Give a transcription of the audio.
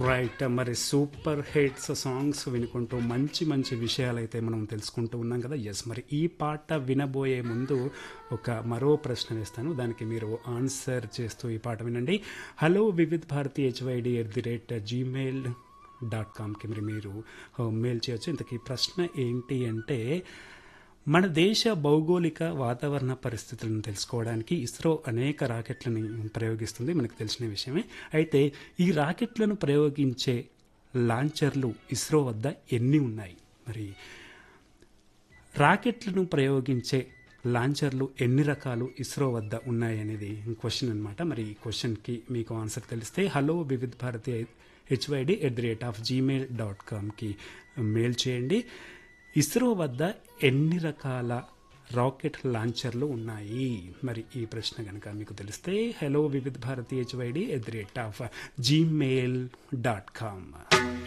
right మరి super hits songs వినుకుంటూ మంచి మంచి విషయాలైతే మనం తెలుసుకుంటూ ఉన్నాం కదా ఎస్ మరి ఈ పాట వినబోయే ముందు ఒక మరో ప్రశ్న వేస్తాను దానికి మీరు ఆన్సర్ చేస్తూ ఈ పాట వినండి hello Vividh Bharati HYD at the rate Gmail dot కామ్కి మరి మీరు మెయిల్ చేయొచ్చు ఇంతకీ ప్రశ్న ఏంటి అంటే మన దేశ భౌగోళిక వాతావరణ పరిస్థితులను తెలుసుకోవడానికి ఇస్రో అనేక రాకెట్లను ప్రయోగిస్తుంది మనకు తెలిసిన విషయమే అయితే ఈ రాకెట్లను ప్రయోగించే లాంచర్లు ఇస్రో వద్ద ఎన్ని ఉన్నాయి మరి రాకెట్లను ప్రయోగించే లాంచర్లు ఎన్ని రకాలు ఇస్రో వద్ద ఉన్నాయి అనేది క్వశ్చన్ అనమాట మరి ఈ క్వశ్చన్కి మీకు ఆన్సర్ తెలిస్తే hello Vividh Bharati HYD at the rate of Gmail dot కామ్కి మెయిల్ చేయండి ఇస్రో వద్ద ఎన్ని రకాల రాకెట్ లాంచర్లు ఉన్నాయి మరి ఈ ప్రశ్న కనుక మీకు తెలిస్తే hello Vividh Bharati HYD at the rate of Gmail dot com